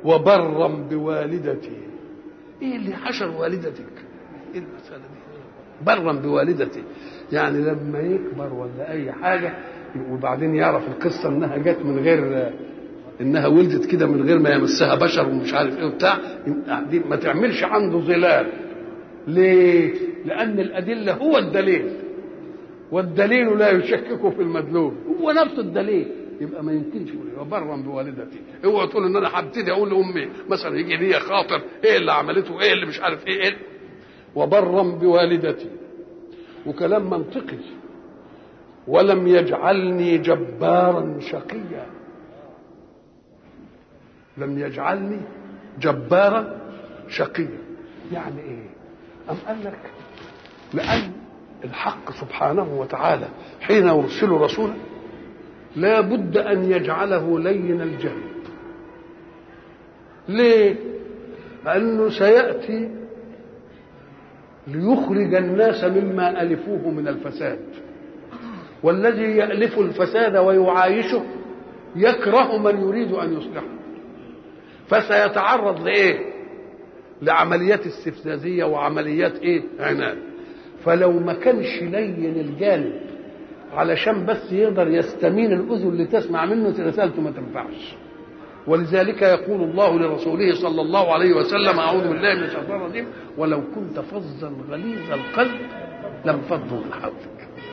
وبرا بوالدتي ايه اللي حشر والدتك ايه المساله دي برا بوالدتي يعني لما يكبر ولا اي حاجه وبعدين يعرف القصه انها جت من غير انها ولدت كده من غير ما يمسها بشر ومش عارف ايه وبتاع دي ما تعملش عنده ظلال ليه؟ لان الادله هو الدليل والدليل لا يشكك في المدلول هو نفس الدليل يبقى ما يمكنش يقول برا بوالدتي اوعى تقول ان انا هبتدي اقول لامي مثلا يجي لي خاطر ايه اللي عملته ايه اللي مش عارف ايه, إيه وبرا بوالدتي وكلام منطقي ولم يجعلني جبارا شقيا لم يجعلني جبارا شقيا يعني ايه ام قال لك لان الحق سبحانه وتعالى حين يرسل رسولا لا بد ان يجعله لين الجانب ليه لانه سياتي ليخرج الناس مما الفوه من الفساد والذي يالف الفساد ويعايشه يكره من يريد ان يصلحه فسيتعرض لايه لعمليات استفزازيه وعمليات ايه عناد فلو ما كانش لين الجانب علشان بس يقدر يستمين الاذن اللي تسمع منه رسالته ما تنفعش ولذلك يقول الله لرسوله صلى الله عليه وسلم اعوذ بالله من الشيطان الرجيم ولو كنت فظا غليظ القلب لانفضوا من حولك